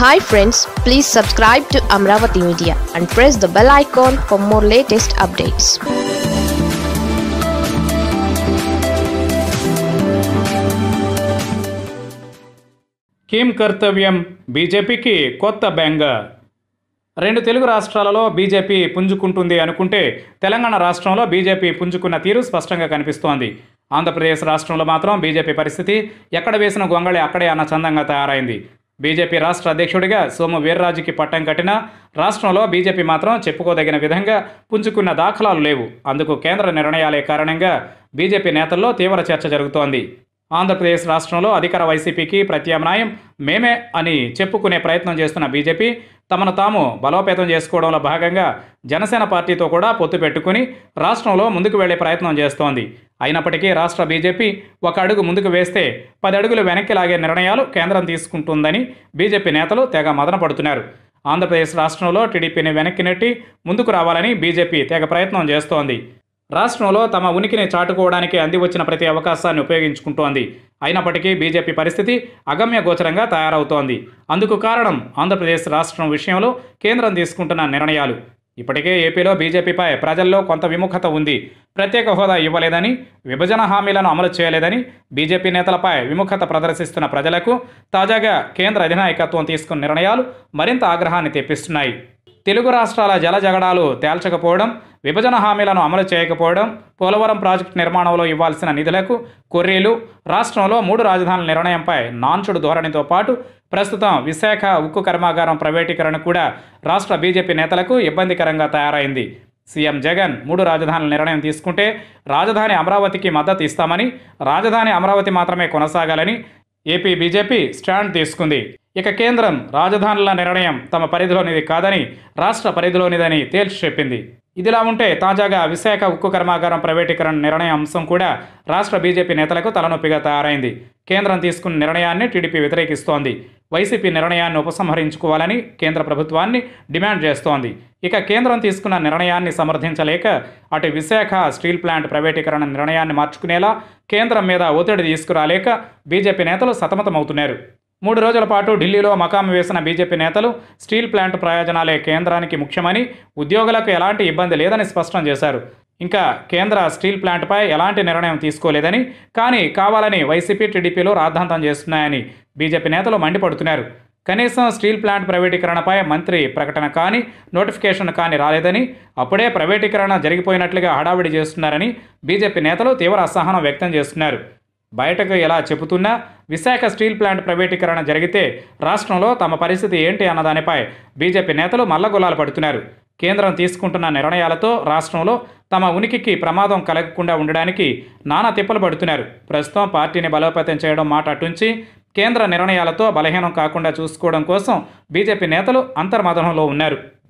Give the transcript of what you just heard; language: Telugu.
hi friends please subscribe to Amaravati media and press the bell icon for more latest updates కిం కర్తవ్యం బీజేపీకి కొత్త బెంగ రెండు తెలుగు రాష్ట్రాలలో బీజేపీ పుంజుకుంటుంది అనుకుంటే తెలంగాణ రాష్ట్రంలో బీజేపీ పుంజుకున్న తీరు స్పష్టంగా కనిపిస్తోంది ఆంధ్రప్రదేశ్ రాష్ట్రంలో మాత్రం బీజేపీ పరిస్థితి ఎక్కడ వేసిన గొంగళి అక్కడే అన్న చందంగా తయారైంది బీజేపీ రాష్ట్ర అధ్యక్షుడిగా సోము వీర్రాజుకి పట్టం కట్టిన రాష్ట్రంలో బీజేపీ మాత్రం చెప్పుకోదగిన విధంగా పుంజుకున్న దాఖలాలు లేవు అందుకు కేంద్ర నిర్ణయాలే కారణంగా బీజేపీ నేతల్లో తీవ్ర చర్చ జరుగుతోంది ఆంధ్రప్రదేశ్ రాష్ట్రంలో అధికార వైసీపీకి ప్రత్యామ్నాయం మేమే అని చెప్పుకునే ప్రయత్నం చేస్తున్న బీజేపీ తమను తాము బలోపేతం చేసుకోవడంలో భాగంగా జనసేన పార్టీతో కూడా పొత్తు పెట్టుకుని రాష్ట్రంలో ముందుకు వెళ్లే ప్రయత్నం చేస్తోంది అయినప్పటికీ రాష్ట్ర బీజేపీ ఒక అడుగు ముందుకు వేస్తే పది అడుగులు వెనక్కి లాగే నిర్ణయాలు కేంద్రం తీసుకుంటుందని బీజేపీ నేతలు తెగ మదనపడుతున్నారు ఆంధ్రప్రదేశ్ రాష్ట్రంలో టీడీపీని వెనక్కి నెట్టి ముందుకు రావాలని బీజేపీ తెగ ప్రయత్నం చేస్తోంది రాష్ట్రంలో తమ ఉనికిని చాటుకోవడానికి అంది వచ్చిన ప్రతి అవకాశాన్ని ఉపయోగించుకుంటోంది అయినప్పటికీ బీజేపీ పరిస్థితి అగమ్య గోచరంగా తయారవుతోంది అందుకు కారణం ఆంధ్రప్రదేశ్ రాష్ట్రం విషయంలో కేంద్రం తీసుకుంటున్న నిర్ణయాలు ఇప్పటికే ఏపీలో బీజేపీపై ప్రజల్లో కొంత విముఖత ఉంది ప్రత్యేక హోదా ఇవ్వలేదని విభజన హామీలను అమలు చేయలేదని బీజేపీ నేతలపై విముఖత ప్రదర్శిస్తున్న ప్రజలకు తాజాగా కేంద్ర అధినాయకత్వం తీసుకున్న నిర్ణయాలు మరింత ఆగ్రహాన్ని తెప్పిస్తున్నాయి తెలుగు రాష్ట్రాల జల జగడాలు తేల్చకపోవడం విభజన హామీలను అమలు చేయకపోవడం పోలవరం ప్రాజెక్టు నిర్మాణంలో ఇవ్వాల్సిన నిధులకు కొర్రీలు రాష్ట్రంలో మూడు రాజధానుల నిర్ణయంపై నాన్చుడు ధోరణితో పాటు ప్రస్తుతం విశాఖ ఉక్కు కర్మాగారం ప్రైవేటీకరణ కూడా రాష్ట్ర బీజేపీ నేతలకు ఇబ్బందికరంగా తయారైంది సీఎం జగన్ మూడు రాజధానుల నిర్ణయం తీసుకుంటే రాజధాని అమరావతికి మద్దతు ఇస్తామని రాజధాని అమరావతి మాత్రమే కొనసాగాలని ఏపీ బీజేపీ స్టాండ్ తీసుకుంది ఇక కేంద్రం రాజధానుల నిర్ణయం తమ పరిధిలోనిది కాదని రాష్ట్ర పరిధిలోనిదని తేల్చి చెప్పింది ఇదిలా ఉంటే తాజాగా విశాఖ ఉక్కు కర్మాగారం ప్రైవేటీకరణ నిర్ణయం అంశం కూడా రాష్ట్ర బీజేపీ నేతలకు తలనొప్పిగా తయారైంది కేంద్రం తీసుకున్న నిర్ణయాన్ని టీడీపీ వ్యతిరేకిస్తోంది వైసీపీ నిర్ణయాన్ని ఉపసంహరించుకోవాలని కేంద్ర ప్రభుత్వాన్ని డిమాండ్ చేస్తోంది ఇక కేంద్రం తీసుకున్న నిర్ణయాన్ని సమర్థించలేక అటు విశాఖ స్టీల్ ప్లాంట్ ప్రైవేటీకరణ నిర్ణయాన్ని మార్చుకునేలా కేంద్రం మీద ఒత్తిడి తీసుకురాలేక బీజేపీ నేతలు సతమతమవుతున్నారు మూడు రోజుల పాటు ఢిల్లీలో మకాము వేసిన బీజేపీ నేతలు స్టీల్ ప్లాంట్ ప్రయోజనాలే కేంద్రానికి ముఖ్యమని ఉద్యోగులకు ఎలాంటి ఇబ్బంది లేదని స్పష్టం చేశారు ఇంకా కేంద్ర స్టీల్ ప్లాంట్పై ఎలాంటి నిర్ణయం తీసుకోలేదని కానీ కావాలని వైసీపీ టీడీపీలో రాద్ధాంతం చేస్తున్నాయని బీజేపీ నేతలు మండిపడుతున్నారు కనీసం స్టీల్ ప్లాంట్ ప్రైవేటీకరణపై మంత్రి ప్రకటన కానీ నోటిఫికేషన్ కానీ రాలేదని అప్పుడే ప్రైవేటీకరణ జరిగిపోయినట్లుగా హడావిడి చేస్తున్నారని బీజేపీ నేతలు తీవ్ర అసహనం వ్యక్తం చేస్తున్నారు బయటకు ఎలా చెబుతున్నా విశాఖ స్టీల్ ప్లాంట్ ప్రైవేటీకరణ జరిగితే రాష్ట్రంలో తమ పరిస్థితి ఏంటి అన్నదానిపై బీజేపీ నేతలు మల్లగొల్లాలు పడుతున్నారు కేంద్రం తీసుకుంటున్న నిర్ణయాలతో రాష్ట్రంలో తమ ఉనికికి ప్రమాదం కలగకుండా ఉండడానికి నానా తిప్పలు పడుతున్నారు ప్రస్తుతం పార్టీని బలోపేతం చేయడం మాట అటుంచి కేంద్ర నిర్ణయాలతో బలహీనం కాకుండా చూసుకోవడం కోసం బీజేపీ నేతలు అంతర్మదనంలో ఉన్నారు